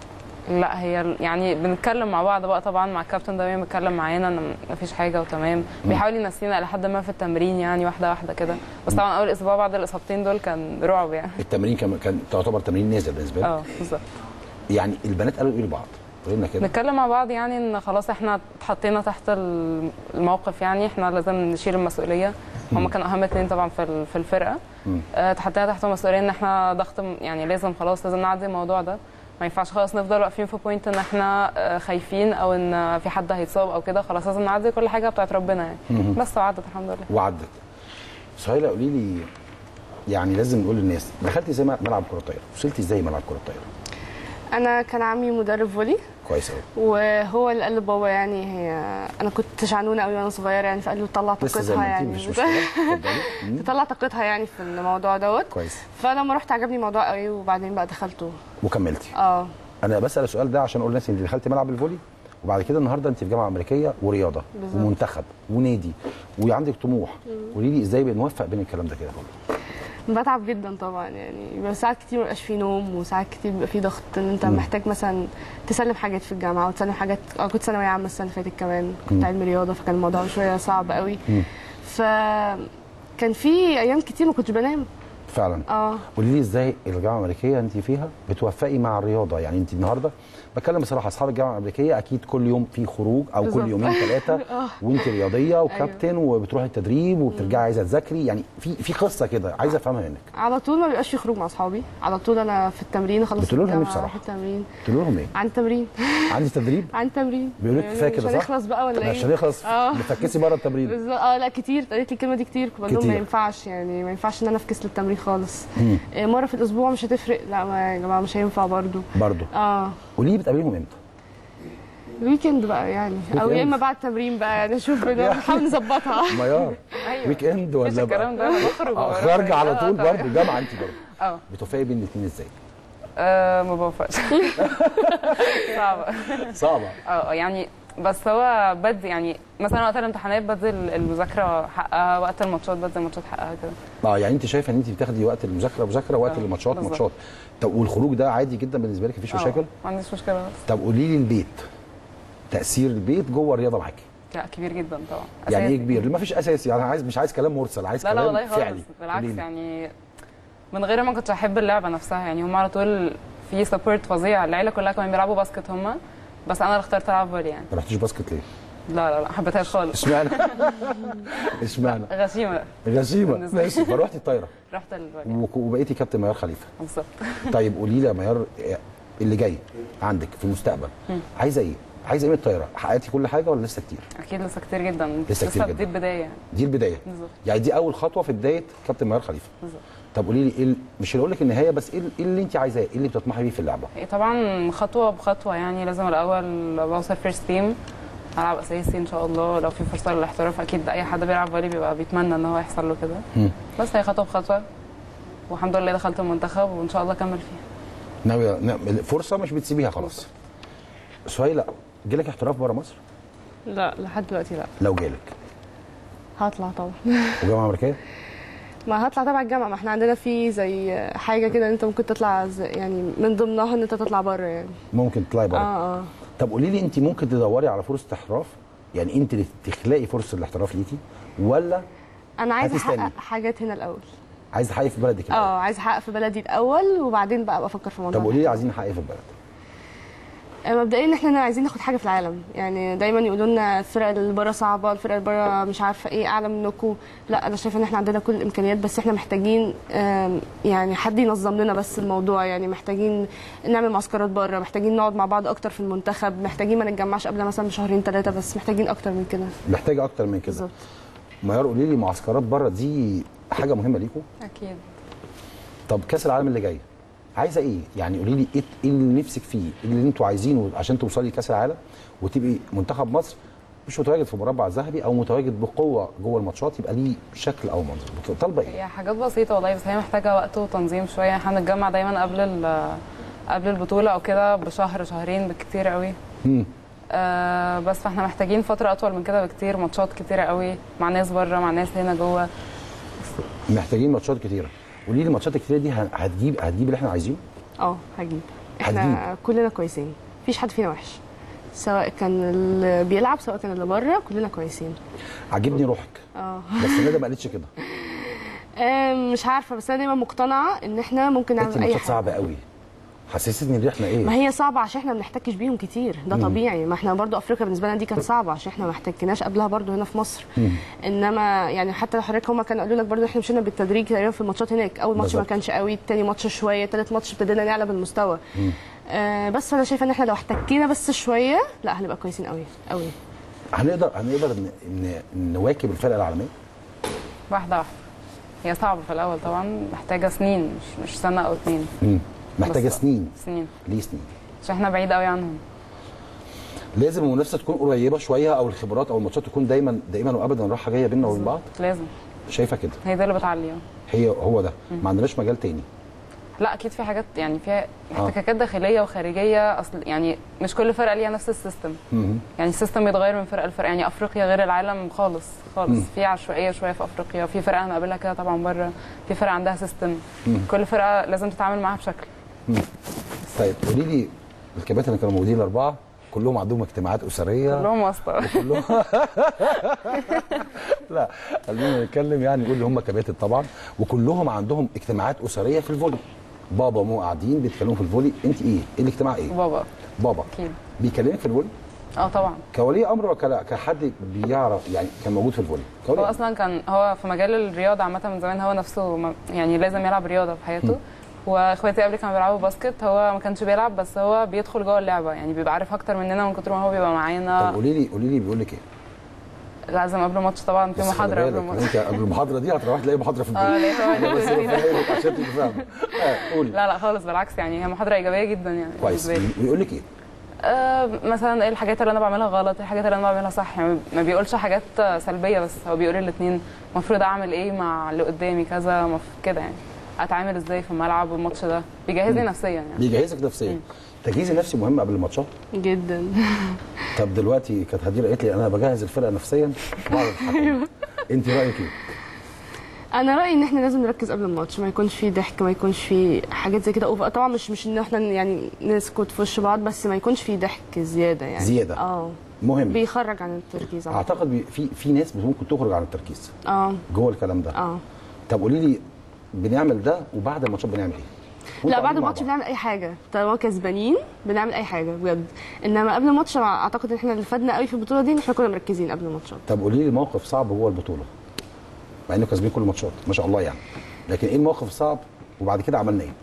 لا هي ال- يعني بنتكلم مع بعض بقى طبعا مع الكابتن دايما بيتكلم معانا ان مفيش حاجه وتمام بيحاول ينسينا الى حد ما في التمرين يعني واحده واحده كده بس طبعا اول اسبوع بعد الاصابتين دول كان رعب يعني التمرين كان كان تعتبر تمرين نازل بالنسبه لي اه بالظبط يعني البنات قالوا ايه لبعض؟ قولي لنا كده نتكلم مع بعض يعني ان خلاص احنا اتحطينا تحت ال- الموقف يعني احنا لازم نشيل المسؤوليه هم كانوا اهم اتنين طبعا في ال- في الفرقه مم. اه، اتحطينا تحت المسؤوليه ان احنا ضغط م- يعني لازم خلاص لازم نعدي الموضوع ده ما ينفعش خلاص نفضل واقفين في بوينت ان احنا اه، خايفين او ان في حد هيتصاب او كده خلاص لازم نعدي كل حاجه بتاعت ربنا يعني بس وعدت الحمد لله وعدت سهيله قولي لي يعني لازم نقول للناس دخلتي ازاي ملعب كره الطايره؟ وصلتي ازاي ملعب كره الطايره؟ انا كان عمي مدرب فولي كويس قوي وهو اللي قال لبابا يعني هي انا كنت شعنونه قوي وانا صغيره يعني فقال له طلع لسه زي طاقتها ما انتي يعني مش مشكله اتفضلي مم. تطلع طاقتها يعني في الموضوع دوت كويس فلما رحت عجبني الموضوع قوي وبعدين بقى دخلته وكملتي اه انا بسال السؤال ده عشان اقول للناس انت دخلتي ملعب الفولي وبعد كده النهارده انت في جامعه امريكيه ورياضه بالظبط. ومنتخب ونادي وعندك طموح قولي لي ازاي بنوفق بين الكلام ده كده كله بتعب جدا طبعا يعني بيبقى ساعات كتير مبقاش فيه نوم وساعات كتير بيبقى فيه ضغط ان انت محتاج مثلا تسلم حاجات في الجامعه وتسلم حاجات اه كنت ثانويه عامه السنه اللي فاتت كمان كنت علم رياضه فكان الموضوع شويه صعب قوي فكان في ايام كتير ما كنتش بنام فعلا اه قولي لي ازاي الجامعه الامريكيه انت فيها بتوفقي مع الرياضه يعني انت النهارده بتكلم بصراحه اصحاب الجامعه الامريكيه اكيد كل يوم في خروج او بالظبط. كل يومين ثلاثه وانت رياضيه وكابتن وبتروحي التدريب وبترجعي عايزه تذاكري يعني في في قصه كده عايزه افهمها منك على طول ما بيبقاش في خروج مع اصحابي على طول انا في التمرين اخلص بتقولوا لهم إيه الجامعة، بصراحة؟ أروح التمرين تقول لهم ايه عن تمرين عندي تدريب عن تمرين بيقولوا لك يعني كفايه كده مش صح هنخلص بقى ولا ايه عشان يخلص اه بتفكسي بره التمرين بالظبط اه لا كتير قالت لي الكلمه دي كتير كنت بقول لهم كتير. ما ينفعش يعني ما ينفعش ان انا افكس للتمرين خالص إيه، مره في الاسبوع مش هتفرق لا ما يا جماعه مش هينفع برضو برضه اه قولي لي بتقابليهم امتى الويكند بقى يعني او ويك يا إند. اما بعد التمرين بقى يعني نشوف بنحاول نظبطها ميار ايوه ويك اند مفيش ولا بقى الكلام ده انا بخرج آه، وبروح. خارجه على آه، طول طبعاً. برضه جامعه انت برضه اه بتوفقي بين الاثنين ازاي آه، ما بوفقش صعبة صعبه اه يعني بس هو بد يعني مثلا وقت الامتحانات بدي المذاكرة حقها وقت الماتشات بدي الماتشات حقها كده اه يعني انت شايفه ان انت بتاخدي وقت المذاكره مذاكره وقت آه، الماتشات بالظبط. ماتشات طب والخروج ده عادي جدا بالنسبه لك مفيش آه، مشاكل ما عنديش مشكلة خالص طب قولي لي البيت تاثير البيت جوه الرياضه معاكي لا كبير جدا طبعا يعني ايه أساسي. كبير ما فيش اساسي يعني عايز مش عايز كلام مرسل عايز لا لا كلام والله فعلي خالص بالعكس قولي لي. يعني من غير ما كنتش احب اللعبه نفسها يعني هم على طول في سبورت فظيع العيله كلها كانوا بيلعبوا باسكت هم بس انا اللي اخترت العب فولي يعني ما رحتيش باسكت ليه؟ لا لا لا ما حبيتهاش خالص اشمعنى؟ اشمعنى؟ غشيمه غشيمه بالنسبة لي. ماشي فروحتي الطايره رحت الفولي وك- وبقيتي كابتن ميار خليفه بالظبط طيب قولي لي يا ميار إيه اللي جاي عندك في المستقبل عايزه ايه؟ عايزه ايه من الطايره؟ حققتي كل حاجه ولا لسه كتير؟ اكيد لسه كتير جدا لسه كتير دي جدا. البدايه يعني دي البدايه بالظبط يعني دي اول خطوه في بدايه كابتن ميار خليفه بالظبط طب قولي لي ايه ال- مش هقول لك النهايه بس ايه ال- إيه اللي انت عايزاه؟ ايه اللي بتطمحي بيه في اللعبه؟ إيه طبعا خطوه بخطوه يعني لازم الاول بوصل فيرست تيم العب اساسي ان شاء الله لو في فرصه للاحتراف اكيد اي حد بيلعب فولي بيبقى بيتمنى ان هو يحصل له كده مم. بس هي خطوه بخطوه والحمد لله دخلت المنتخب وان شاء الله اكمل فيها ناويه نعمل فرصه مش بتسيبيها خلاص سهيله جالك احتراف بره مصر؟ لا لحد دلوقتي لا لو جالك هطلع طبعا وجامعه امريكيه؟ ما هطلع تبع الجامعه ما احنا عندنا في زي حاجه كده انت ممكن تطلع زي- يعني من ضمنها ان انت تطلع بره يعني ممكن تطلعي بره اه اه طب قولي لي انت ممكن تدوري على فرصه احتراف يعني انت اللي تخلقي فرصه الاحتراف ليكي ولا انا عايزه هتستني. احقق حاجات هنا الاول عايزه تحققي في بلدك الأول؟ اه عايزه احقق في بلدي الاول وبعدين بقى ابقى افكر في موضوع طب قولي لي عايزين نحقق إيه في البلد آه، مبدئيا احنا عايزين ناخد حاجه في العالم يعني دايما يقولوا لنا الفرق اللي بره صعبه الفرق اللي بره مش عارفه ايه اعلى منكم لا انا شايفه ان احنا عندنا كل الامكانيات بس احنا محتاجين آم، يعني حد ينظم لنا بس الموضوع يعني محتاجين نعمل معسكرات بره محتاجين نقعد مع بعض اكتر في المنتخب محتاجين ما نتجمعش قبل مثلا بشهرين ثلاثه بس محتاجين اكتر من كده محتاجه اكتر من كده بالظبط ميار قولي لي معسكرات بره دي حاجه مهمه ليكم اكيد طب كاس العالم اللي جاي عايزه ايه يعني قولي لي ايه إيه اللي نفسك فيه إيه اللي انتوا عايزينه عشان توصلي لكاس العالم وتبقي منتخب مصر مش متواجد في مربع ذهبي او متواجد بقوه جوه الماتشات يبقى ليه شكل او منظر طالبه ايه هي حاجات بسيطة والله بس هي محتاجة وقت وتنظيم شوية احنا بنتجمع دايما قبل ال- قبل البطولة او كده بشهر شهرين بالكتير قوي مم. آه بس فاحنا محتاجين فترة أطول من كده بكتير ماتشات كتيرة قوي مع ناس بره مع ناس هنا جوه محتاجين ماتشات كتيره قولي لي الماتشات الكتيره دي ه- هتجيب هتجيب اللي احنا عايزينه اه هجيب احنا كلنا كويسين مفيش حد فينا وحش سواء كان اللي بيلعب سواء كان اللي بره كلنا كويسين عاجبني روحك اه بس ندى ما قالتش كده آم، مش عارفه بس انا دايما مقتنعه ان احنا ممكن قالت نعمل لي اي ماتشات حاجه صعبه قوي حسستني ان احنا ايه ما هي صعبه عشان احنا ما بنحتكش بيهم كتير ده طبيعي ما احنا برضو افريقيا بالنسبه لنا دي كانت صعبه عشان احنا ما احتكناش قبلها برضو هنا في مصر انما يعني حتى حضرتك هما كانوا قالوا لك برضو احنا مشينا بالتدريج تقريبا في الماتشات هناك اول ماتش ما بالظبط. كانش قوي تاني ماتش شويه تالت ماتش ابتدينا نعلى بالمستوى آه بس انا شايفه ان احنا لو احتكينا بس شويه لا هنبقى كويسين قوي قوي هنقدر هنقدر ن- ن- نواكب الفرق العالميه واحدة واحدة هي صعبة في الأول طبعا محتاجة سنين مش مش سنة أو اتنين مم. محتاجه بس- سنين سنين ليه سنين عشان احنا بعيد قوي عنهم لازم المنافسه تكون قريبه شويه او الخبرات او الماتشات تكون دايما دايما وابدا رايحه جايه بيننا وبين بعض لازم شايفه كده هي ده اللي بتعلي اه. هي هو ده ما عندناش مجال تاني لا اكيد في حاجات يعني فيها احتكاكات داخليه وخارجيه اصل يعني مش كل فرقه ليها نفس السيستم مم. يعني السيستم بيتغير من فرقه لفرقه يعني افريقيا غير العالم خالص خالص في عشوائيه شويه في افريقيا في فرقه هنقابلها كده طبعا بره في فرقه عندها سيستم كل فرقه لازم تتعامل معاها بشكل طيب قولي لي الكباتن اللي كانوا موجودين الاربعه كلهم عندهم اجتماعات اسريه كلهم واسطه كلهم لا خلينا نتكلم يعني نقول هم كباتن طبعا وكلهم عندهم اجتماعات اسريه في الفولي بابا وماما قاعدين بيتكلموا في الفولي انت ايه؟ ايه الاجتماع ايه؟ بابا بابا اكيد بيكلمك في الفولي اه طبعا كولي امر ولا كحد بيعرف يعني كان موجود في الفولي؟ هو كولي اصلا كان هو في مجال الرياضه عامه من زمان هو نفسه ما- يعني لازم يلعب رياضه في حياته واخواتي قبل كانوا بيلعبوا باسكت هو ما كانش بيلعب بس هو بيدخل جوه اللعبه يعني بيبقى عارف اكتر مننا من كتر ما هو بيبقى طب معانا قولي لي قولي لي بيقول لك ايه؟ لازم قبل الماتش طبعا في بس خلي محاضره قبل بالك، الماتش انت قبل المحاضره دي هتروح تلاقي محاضره في البيت اه ليه هو أنا بس بفهمك عشان تبقي فاهمه آه، قولي لا لا خالص بالعكس يعني هي محاضره ايجابيه جدا يعني كويس بالنسبه لي ويقول لك ايه؟ آه مثلا ايه الحاجات اللي انا بعملها غلط ايه الحاجات اللي انا بعملها صح يعني ما بيقولش حاجات سلبيه بس هو بيقول الاثنين المفروض اعمل ايه مع اللي قدامي كذا مف- كده يعني اتعامل ازاي في الملعب والماتش ده بيجهزني نفسيا يعني بيجهزك نفسيا التجهيز النفسي مهم قبل الماتشات جدا طب دلوقتي كانت هدير قالت لي انا بجهز الفرقه نفسيا بعرف اتحكم انت رايك ايه؟ انا رايي ان احنا لازم نركز قبل الماتش ما يكونش فيه ضحك ما يكونش فيه حاجات زي كده اوفر طبعا مش مش ان احنا يعني نسكت في وش بعض بس ما يكونش فيه ضحك زياده يعني زيادة. اه مهم بيخرج عن التركيز على طول. اعتقد بي- في في ناس ممكن تخرج عن التركيز اه جوه الكلام ده اه طب قولي لي بنعمل ده وبعد الماتشات بنعمل ايه؟ لا وانتوا بعد قاعدين مع الماتش بعض. بنعمل اي حاجه طالما كسبانين بنعمل اي حاجه بجد انما قبل الماتش أنا اعتقد ان احنا اللي فادنا قوي في البطوله دي ان احنا كنا مركزين قبل الماتشات طب قولي لي موقف صعب جوه البطوله مع انه كاسبين كل الماتشات ما شاء الله يعني لكن ايه الموقف الصعب وبعد كده عملنا ايه؟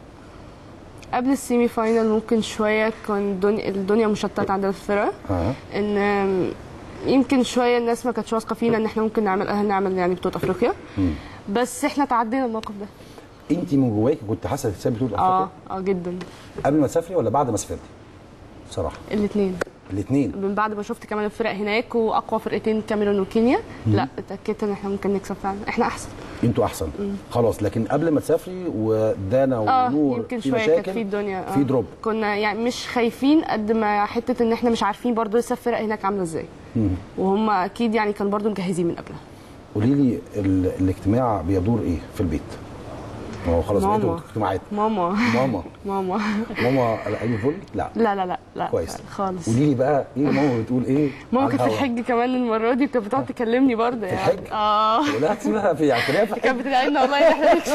قبل السيمي فاينل ممكن شويه كان الدنيا, الدنيا مشتته عند الفرقه اه ان آم، يمكن شويه الناس ما كانتش واثقه فينا ان احنا ممكن نعمل نعمل يعني بطوله افريقيا بس احنا تعدينا الموقف ده انت من جواكي كنت حاسه تكسبي بطوله اه افريقيا اه جدا قبل ما تسافري ولا بعد ما سافرتي؟ بصراحه الاثنين الاثنين من بعد ما شفت كمان الفرق هناك واقوى فرقتين كاميرون وكينيا لا اتاكدت ان احنا ممكن نكسب فعلا احنا احسن انتوا احسن خلاص لكن قبل ما تسافري ودانا اه ونور يمكن في شويه كانت مشاكل في الدنيا آه. في دروب كنا يعني مش خايفين قد ما حته ان احنا مش عارفين برضو لسه الفرق هناك عامله ازاي وهم اكيد يعني كانوا برضو مجهزين من قبلها قولي لي ال- الاجتماع بيدور ايه في البيت؟ ما هو خلاص ماما. بقيتوا اجتماعات ماما ماما ماما ماما اي فول؟ لا لا لا لا لا كويس خالص قولي لي بقى ايه ماما بتقول ايه؟ ماما على كانت في الهوا؟ الحج كمان المره دي كانت بتقعد تكلمني برضه يعني الحج؟ اه لا تسيبها في يعني خليها في الحج كانت بتدعي لنا والله ان احنا نكسب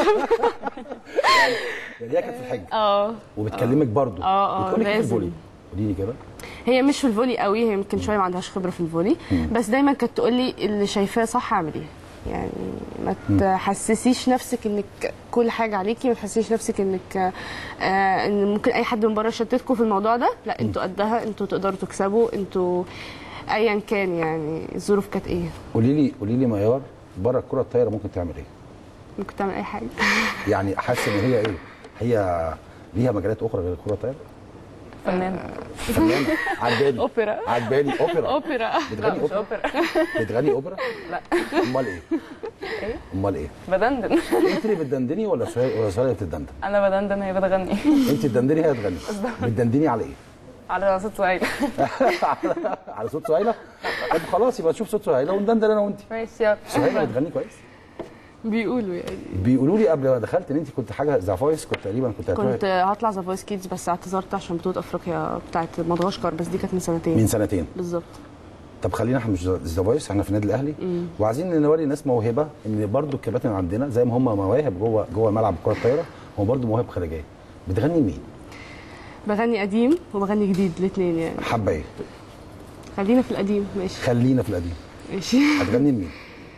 يعني هي كانت في الحج اه وبتكلمك برضه آه، آه، بتقولك ايه في لازم. الفولي؟ قولي لي كده هي مش في الفولي قوي هي يمكن شويه ما عندهاش خبره في الفولي بس دايما كانت تقول لي اللي شايفاه صح اعمليه يعني ما تحسسيش نفسك انك كل حاجه عليكي ما تحسسيش نفسك انك آه ان ممكن اي حد من بره يشتتكم في الموضوع ده لا انتوا قدها انتوا تقدروا تكسبوا انتوا ايا كان يعني الظروف كانت ايه قولي لي قولي لي معيار بره الكره الطايره ممكن تعمل ايه؟ ممكن تعمل اي حاجه يعني حاسه ان هي ايه؟ هي ليها مجالات اخرى غير الكره الطايره؟ فنان فنانه عجباني أوبرا. عجباني اوبرا اوبرا لا بتغني مش اوبرا اوبرا بتغني اوبرا لا امال ايه ايه امال ايه بدندن انت اللي بتدندني ولا سهيل ولا سهيل اللي بتدندن انا بدندن هي بتغني انت تدندني هي تغني بتدندني على ايه على صوت سعيد على- على صوت سهيله طب خلاص يبقى نشوف صوت سهيله وندندن انا وانت ماشي يلا سهيله بتغني كويس بيقولوا يعني بيقولوا لي قبل ما دخلت ان انت كنت حاجه ذا فويس كنت تقريبا كنت كنت هتروحي هطلع ذا فويس كيدز بس اعتذرت عشان بطوله افريقيا بتاعت مدغشقر بس دي كانت من سنتين من سنتين بالظبط طب خلينا احنا مش ذا فويس احنا في النادي الاهلي وعايزين نوري الناس موهبه ان برضو الكباتن عندنا زي ما هم مواهب جوه جوه ملعب الكره الطايره هو برضو مواهب خارجيه بتغني مين؟ بغني قديم وبغني جديد الاثنين يعني حابه ايه؟ خلينا في القديم ماشي خلينا في القديم ماشي هتغني لمين؟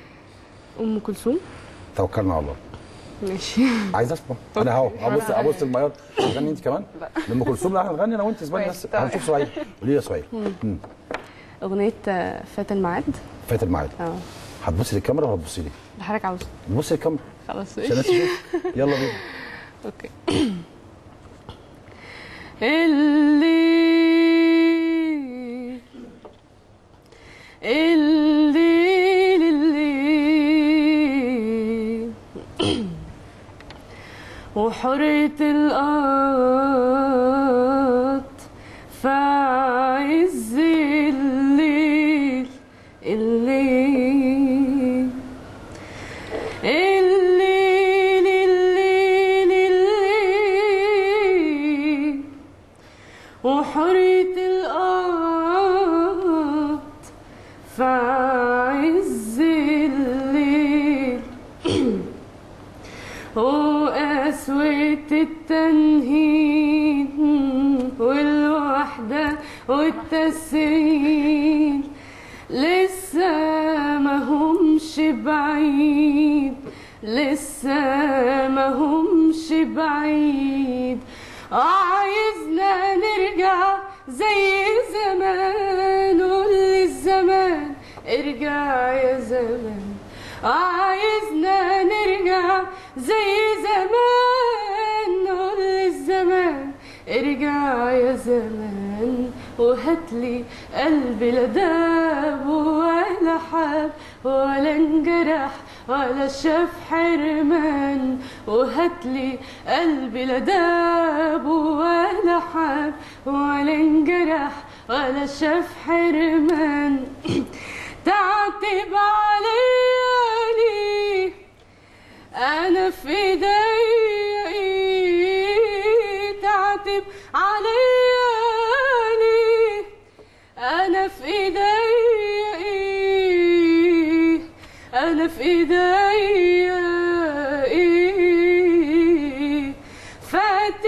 ام كلثوم توكلنا على الله ماشي عايز اسمع انا اهو هبص هبص الميار هتغني انت كمان؟ لما كلثوم لا هنغني انا وانت اسمعني بس ماشي، تمام. هنشوف سؤال قولي لي يا سؤال اغنيه آه، فات الميعاد فات الميعاد اه هتبصي للكاميرا ولا هتبصي لي؟ اللي حضرتك عاوزه بصي للكاميرا خلاص عشان الناس ماشي تشوف يلا بينا اوكي الليل الليل الليل وحرية الأرض في عز الليل الليل الليل الليل الليل وحرية الأرض حتى السنين لسه ما همش بعيد لسه ما همش بعيد عايزنا نرجع زي زمان قول للزمان ارجع يا زمان عايزنا نرجع زي زمان قول للزمان ارجع يا زمان وهاتلي قلبي لا داب ولا حاب ولا انجرح ولا شاف حرمان وهاتلي قلبي لا داب ولا حاب ولا انجرح ولا شاف حرمان تعتب عليا ليه انا في ايديا ايه تعتب عليا ليه انا في ايديا ايه انا في ايديا ايه فات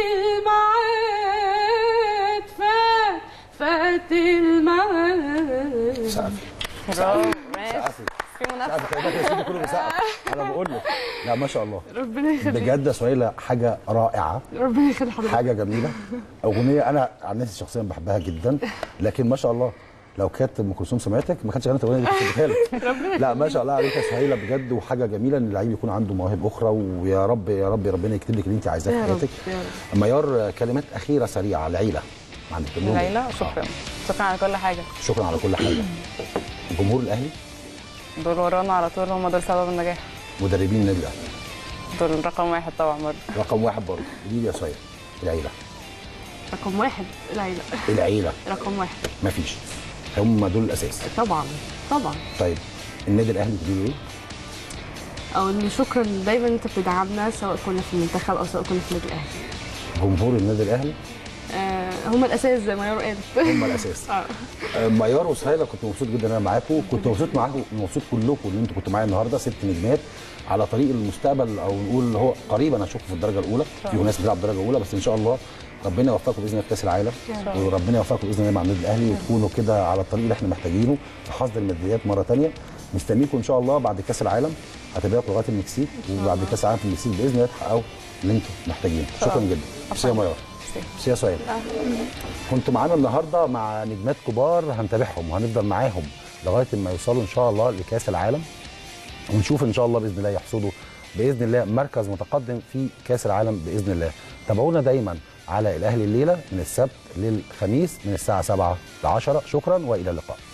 الميعاد فات فات الميعاد سقفي برافو ماشي سقفي في منافسه سقفي كده كده السيدي كله بيسقف انا بقول لك لا ما شاء الله ربنا يخليك بجد يا سهيله حاجه رائعه ربنا يخلي حضرتك حاجه جميله اغنيه انا عن نفسي شخصيا بحبها جدا لكن ما شاء الله لو كانت ام كلثوم سمعتك ما كانتش غنت الاغنيه دي كنت اديتها لك لا ما شاء الله عليك يا سهيله بجد وحاجه جميله ان اللعيب يكون عنده مواهب اخرى ويا رب يا رب ربنا يكتب لك اللي انت عايزاه في يا رب، حياتك يا رب. ميار كلمات اخيره سريعه العيله عندك تقول لهم إيه؟ ليلى شكرا شكرا على كل حاجه آه، شكرا على كل حاجه جمهور الاهلي دول ورانا على طول هم دول سبب النجاح مدربين النادي الاهلي دول رقم واحد طبعا برضه رقم واحد برضه قولي لي يا سهيله العيله رقم واحد العيلة العيله رقم واحد مفيش هم دول الاساس طبعا طبعا طيب النادي الاهلي بتقولي ايه؟ او ان شكرا دايما انت بتدعمنا سواء كنا في المنتخب او سواء كنا في النادي الاهلي جمهور النادي الاهلي آه هم الاساس زي ما يارو قالت هم الاساس آه. آه، ميار وسهيله كنت مبسوط جدا ان انا معاكم كنت مبسوط معاكم مبسوط كلكم ان انتوا كنتوا معايا النهارده ست نجمات على طريق المستقبل او نقول اللي هو قريبا اشوفكم في الدرجه الاولى في ناس بتلعب الدرجه الاولى بس ان شاء الله ربنا يوفقكم باذن الله في كاس العالم وربنا يوفقكم باذن الله مع النادي الاهلي وتكونوا كده على الطريق اللي احنا محتاجينه في حصد الميداليات مره ثانيه مستنيكم ان شاء الله بعد كاس العالم هتبقى لغايه المكسيك وبعد كاس العالم في المكسيك باذن الله تحققوا اللي انتم محتاجينه شكرا جدا ميرسي يا ميار ميرسي يا سهيل كنتوا معانا النهارده مع نجمات كبار هنتابعهم وهنفضل معاهم لغايه ما يوصلوا ان شاء الله لكاس العالم ونشوف ان شاء الله باذن الله يحصدوا باذن الله مركز متقدم في كاس العالم باذن الله تابعونا دايما على الاهلي الليله من السبت للخميس من الساعه 7 ل 10 شكرا والى اللقاء